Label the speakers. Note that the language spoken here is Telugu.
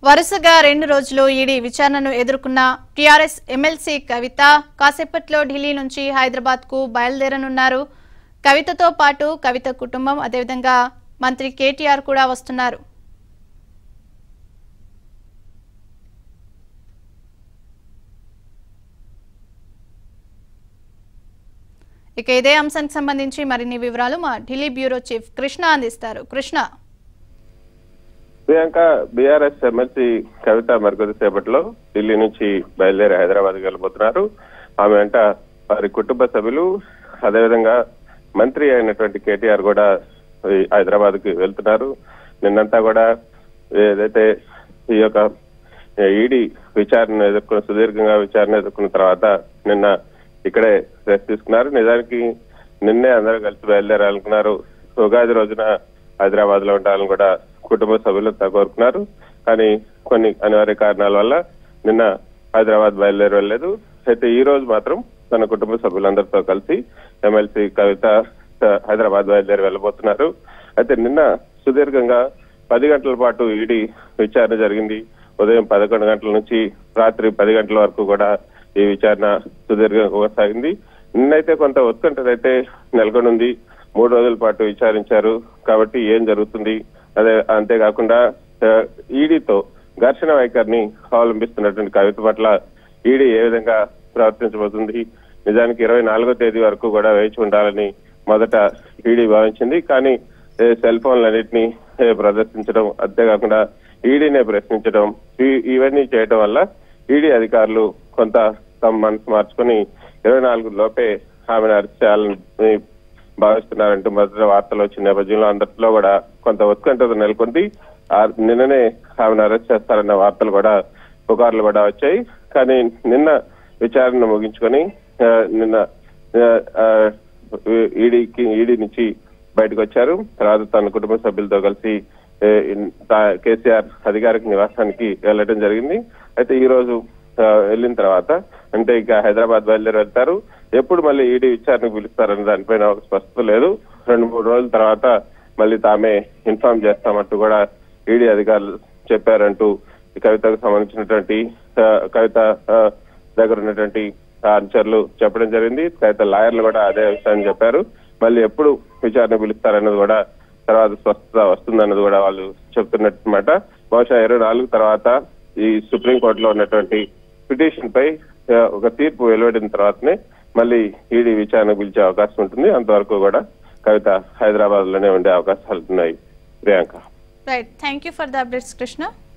Speaker 1: వరుసగా రెండు రోజులు ఈడీ విచారణను ఎదుర్కొన్న టీఆర్ఎస్ ఎమ్మెల్సీ కవిత కాసేపట్లో ఢిల్లీ నుంచి హైదరాబాద్ కు బయలుదేరనున్నారు కవితతో పాటు కవిత కుటుంబం అదేవిధంగా మంత్రి కేటీఆర్ కూడా వస్తున్నారు ఇక ఇదే అంశానికి సంబంధించి మరిన్ని వివరాలు మా ఢిల్లీ బ్యూరో చీఫ్ కృష్ణ అందిస్తారు కృష్ణ
Speaker 2: ప్రియాంక బీఆర్ఎస్ ఎమ్మెల్సీ కవిత మరికొద్దిసేపట్లో ఢిల్లీ నుంచి బయలుదేరి హైదరాబాద్ వెళ్ళిపోతున్నారు ఆమె వెంట వారి కుటుంబ సభ్యులు అదేవిధంగా మంత్రి అయినటువంటి కేటీఆర్ కూడా ఈ హైదరాబాద్ కి వెళ్తున్నారు నిన్నంతా కూడా ఏదైతే ఈ యొక్క ఈడీ విచారణ ఎదుర్కొన్న సుదీర్ఘంగా విచారణ ఎదుర్కొన్న తర్వాత నిన్న ఇక్కడే రెస్ట్ తీసుకున్నారు నిజానికి నిన్నే అందరూ కలిసి బయలుదేరాలనుకున్నారు ఉగాది రోజున హైదరాబాద్ లో ఉండాలని కూడా కుటుంబ సభ్యులు కోరుకున్నారు కానీ కొన్ని అనివార్య కారణాల వల్ల నిన్న హైదరాబాద్ బయలుదేరి వెళ్ళలేదు అయితే ఈ రోజు మాత్రం తన కుటుంబ సభ్యులందరితో కలిసి ఎమ్మెల్సీ కవిత ఆ, హైదరాబాద్ బయలుదేరి వెళ్ళబోతున్నారు అయితే నిన్న సుదీర్ఘంగా పది గంటల పాటు ఈడీ విచారణ జరిగింది ఉదయం పదకొండు గంటల నుంచి రాత్రి పది గంటల వరకు కూడా ఈ విచారణ సుదీర్ఘంగా కొనసాగింది నిన్నైతే కొంత ఉత్కంఠనైతే నెలకొనుంది మూడు రోజుల పాటు విచారించారు కాబట్టి ఏం జరుగుతుంది అదే అంతేకాకుండా ఆ, ఈడీతో ఘర్షణ వైఖరిని అవలంబిస్తున్నటువంటి కవిత పట్ల ఈడీ ఏ విధంగా ప్రవర్తించబోతుంది నిజానికి ఇరవై నాలుగో తేదీ వరకు కూడా వేచి ఉండాలని మొదట ఈడీ భావించింది కానీ ఏ, సెల్ ఫోన్లన్నింటినీ ఏ, ప్రదర్శించడం అంతేకాకుండా ఈడీనే ప్రశ్నించడం ఈ- ఇవన్నీ చేయడం వల్ల ఈడీ అధికారులు కొంత తమ మనసు మార్చుకొని ఇరవై నాలుగు లోపే ఆమెను అరెస్ట్ చేయాలని భావిస్తున్నారంటూ మొదట వార్తలు వచ్చిన నేపథ్యంలో అందరిలో కూడా కొంత ఉత్కంఠత నెలకొంది ఆ నిన్ననే ఆమెను అరెస్ట్ చేస్తారన్న వార్తలు కూడా పుకార్లు కూడా వచ్చాయి కానీ నిన్న విచారణ ముగించుకొని ఆ, నిన్న ఆ, ఆ, ఈడీకి ఈడీ నుంచి బయటకు వచ్చారు తర్వాత తన కుటుంబ సభ్యులతో కలిసి ఏ, ఇన్- తా- కేసీఆర్ అధికారిక నివాసానికి వెళ్ళడం జరిగింది అయితే ఈ రోజు ఆ, వెళ్ళిన తర్వాత అంటే ఇక హైదరాబాద్ బయలుదేరి వెళ్తారు ఎప్పుడు మళ్ళీ ఈడీ విచారణకు పిలుస్తారన్న దానిపైన ఒక స్పష్టత లేదు రెండు మూడు రోజుల తర్వాత మళ్ళీ తామే ఇన్ఫార్మ్ చేస్తామంటూ కూడా ఈడీ అధికారులు చెప్పారంటూ ఈ కవితకు సంబంధించినటువంటి ఆ, కవిత ఆ, దగ్గర ఉన్నటువంటి అనుచరులు చెప్పడం జరిగింది కవిత లాయర్లు కూడా అదే విషయాన్ని చెప్పారు మళ్ళీ ఎప్పుడు విచారణ పిలుస్తారన్నది కూడా తర్వాత స్వస్థత వస్తుందన్నది కూడా వాళ్ళు చెప్తున్నమాట బహుశా ఇరవై నాలుగు తర్వాత ఈ సుప్రీం కోర్టులో ఉన్నటువంటి పిటిషన్ పై ఆ, ఒక తీర్పు వెలువడిన తర్వాతనే మళ్ళీ ఈడీ విచారణ పిలిచే అవకాశం ఉంటుంది అంతవరకు కూడా కవిత హైదరాబాద్ లోనే ఉండే అవకాశాలు ఉన్నాయి Priyanka
Speaker 1: right thank you for the updates Krishna